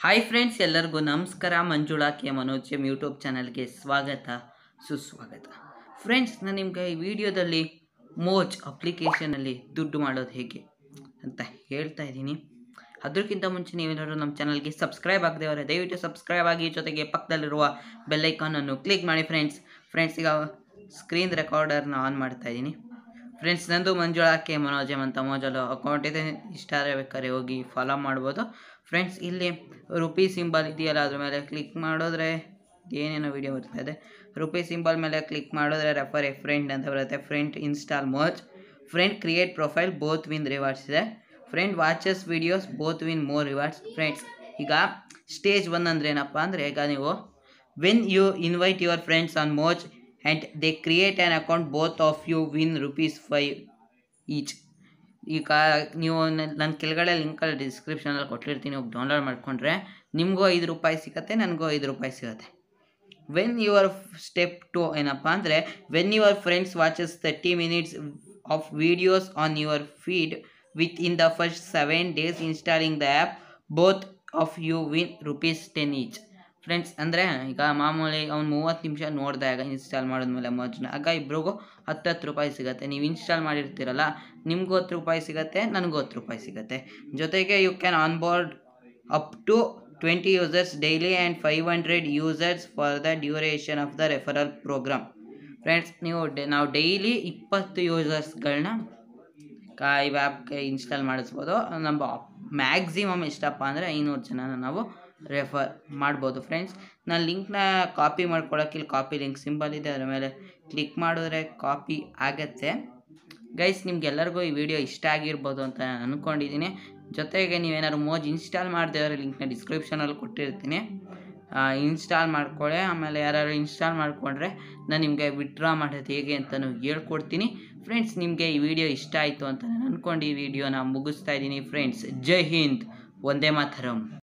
hi friends ಎಲ್ಲರಿಗೂ ನಮಸ್ಕಾರ Manjula K Manoj M YouTube ಚಾನಲ್ಗೆ ಸ್ವಾಗತ ಸುಸ್ವಾಗತ ಫ್ರೆಂಡ್ಸ್ ನಾನು ನಿಮ್ಗೆ ಈ ವಿಡಿಯೋದಲ್ಲಿ ಮೋಜ್ ಅಪ್ಲಿಕೇಶನಲ್ಲಿ ದುಡ್ಡು ಮಾಡೋದು ಹೇಗೆ ಅಂತ ಹೇಳ್ತಾ ಇದ್ದೀನಿ ಅದಕ್ಕಿಂತ ಮುಂಚೆ ನೀವೇನಾದ್ರು ನಮ್ಮ ಚಾನಲ್ಗೆ ಸಬ್ಸ್ಕ್ರೈಬ್ ಆಗದೆವರೆ ದಯವಿಟ್ಟು ಸಬ್ಸ್ಕ್ರೈಬ್ ಆಗಿ ಜೊತೆಗೆ ಪಕ್ಕದಲ್ಲಿರುವ ಬೆಲ್ಲೈಕಾನನ್ನು ಕ್ಲಿಕ್ ಮಾಡಿ ಫ್ರೆಂಡ್ಸ್ ಫ್ರೆಂಡ್ಸ್ ಈಗ ಸ್ಕ್ರೀನ್ ರೆಕಾರ್ಡರ್ನ ಆನ್ ಮಾಡ್ತಾ ಇದ್ದೀನಿ ಫ್ರೆಂಡ್ಸ್ ನಂದು ಮಂಜುಳಾ ಕೆ ಮನೋಜಮ್ ಅಂತ ಮೋಜಲು ಅಕೌಂಟ್ ಇದೆ ಇಷ್ಟ ಆದರೆ ಬೇಕಾದ್ರೆ ಹೋಗಿ ಫಾಲೋ ಮಾಡ್ಬೋದು ಫ್ರೆಂಡ್ಸ್ ಇಲ್ಲಿ ರುಪಿ ಸಿಂಬಲ್ ಇದೆಯಲ್ಲ ಅದ್ರ ಮೇಲೆ ಕ್ಲಿಕ್ ಮಾಡಿದ್ರೆ ಏನೇನೋ ವಿಡಿಯೋ ಬರ್ತಾ ಇದೆ ರುಪಿ ಸಿಂಬಲ್ ಮೇಲೆ ಕ್ಲಿಕ್ ಮಾಡಿದ್ರೆ ರೆಫರ್ ಎ ಫ್ರೆಂಡ್ ಅಂತ ಬರುತ್ತೆ friend install Moj friend create profile both win rewards ಇದೆ friend watches videos both win more rewards friends ಈಗ ಸ್ಟೇಜ್ ಒನ್ ಅಂದ್ರೆ ಏನಪ್ಪ ಅಂದರೆ ಈಗ ನೀವು when you invite your friends on Moj and they create an account both of you win rupees five each ಈಗ ನೀವು ನನ್ನ ಕೆಳಗಡೆ ಲಿಂಕಲ್ಲಿ ಡಿಸ್ಕ್ರಿಪ್ಷನಲ್ಲಿ ಕೊಟ್ಟಿರ್ತೀನಿ ಹೋಗಿ ಡೌನ್ಲೋಡ್ ಮಾಡಿಕೊಂಡ್ರೆ ನಿಮಗೂ ಐದು ರೂಪಾಯಿ ಸಿಗುತ್ತೆ ನನಗೂ ಐದು ರೂಪಾಯಿ ಸಿಗುತ್ತೆ ವೆನ್ ಯುವರ್ ಸ್ಟೆಪ್ ಟು ಏನಪ್ಪ ಅಂದರೆ when your friends watches thirty minutes of videos on your feed within the first seven days installing the app both of you win rupees ten each friends ಅಂದರೆ ಈಗ ಮಾಮೂಲಿ ಅವ್ನು ಮೂವತ್ತು ನಿಮಿಷ ನೋಡಿದಾಗ install ಮಾಡಿದ್ಮೇಲೆ ಮೋಜ್ನ ಆಗ ಇಬ್ರಿಗೂ ಹತ್ತು ಹತ್ತು ರೂಪಾಯಿ ಸಿಗುತ್ತೆ ನೀವು ಇನ್ಸ್ಟಾಲ್ ಮಾಡಿರ್ತೀರಲ್ಲ ನಿಮಗೂ ಹತ್ತು ರೂಪಾಯಿ ಸಿಗುತ್ತೆ ನನಗೂ ಹತ್ತು ರೂಪಾಯಿ ಸಿಗುತ್ತೆ ಜೊತೆಗೆ you can onboard up to twenty users daily and five hundred users for the duration of the referral programme friends ನೀವು ಡೆ ನಾವು ಡೈಲಿ ಇಪ್ಪತ್ತು ಯೂಸರ್ಸ್ಗಳನ್ನ ಕಾ ಈ ಆ್ಯಪ್ಗೆ ಇನ್ಸ್ಟಾಲ್ ಮಾಡಿಸ್ಬೋದು ನಮ್ಮ ಮ್ಯಾಕ್ಸಿಮಮ್ ಎಷ್ಟಪ್ಪ ಅಂದರೆ ಐನೂರು ಜನನ ನಾವು ರೆಫರ್ ಮಾಡ್ಬೋದು ಫ್ರೆಂಡ್ಸ್ ನಾನು ಲಿಂಕ್ನ ಕಾಪಿ ಮಾಡ್ಕೊಳಕ್ಕೆ ಇಲ್ಲಿ ಕಾಪಿ ಲಿಂಕ್ ಸಿಂಬಲ್ ಇದೆ ಅದರ ಮೇಲೆ ಕ್ಲಿಕ್ ಮಾಡಿದ್ರೆ ಕಾಪಿ ಆಗತ್ತೆ ಗೈಸ್ ನಿಮ್ಗೆಲ್ಲರಿಗೂ ಈ ವಿಡಿಯೋ ಇಷ್ಟ ಆಗಿರ್ಬೋದು ಅಂತ ನಾನು ಅಂದ್ಕೊಂಡಿದ್ದೀನಿ ಜೊತೆಗೆ ನೀವೇನಾದ್ರು ಮೋಜ್ ಇನ್ಸ್ಟಾಲ್ ಮಾಡದೇವ್ರೆ ಲಿಂಕ್ನ ಡಿಸ್ಕ್ರಿಪ್ಷನಲ್ಲಿ ಕೊಟ್ಟಿರ್ತೀನಿ ಇನ್ಸ್ಟಾಲ್ ಮಾಡ್ಕೊಳ್ಳಿ ಆಮೇಲೆ ಯಾರು ಇನ್ಸ್ಟಾಲ್ ಮಾಡಿಕೊಂಡ್ರೆ ನಾನು ನಿಮಗೆ ವಿಡ್ರಾ ಮಾಡೋದು ಹೇಗೆ ಅಂತಲೂ ಹೇಳ್ಕೊಡ್ತೀನಿ ಫ್ರೆಂಡ್ಸ್ ನಿಮಗೆ ಈ ವಿಡಿಯೋ ಇಷ್ಟ ಆಯಿತು ಅಂತ ನಾನು ಅಂದ್ಕೊಂಡು ಈ ವಿಡಿಯೋನ ಮುಗಿಸ್ತಾ ಇದ್ದೀನಿ ಫ್ರೆಂಡ್ಸ್ ಜೈ ಹಿಂದ್ ಒಂದೇ ಮಾತರಂ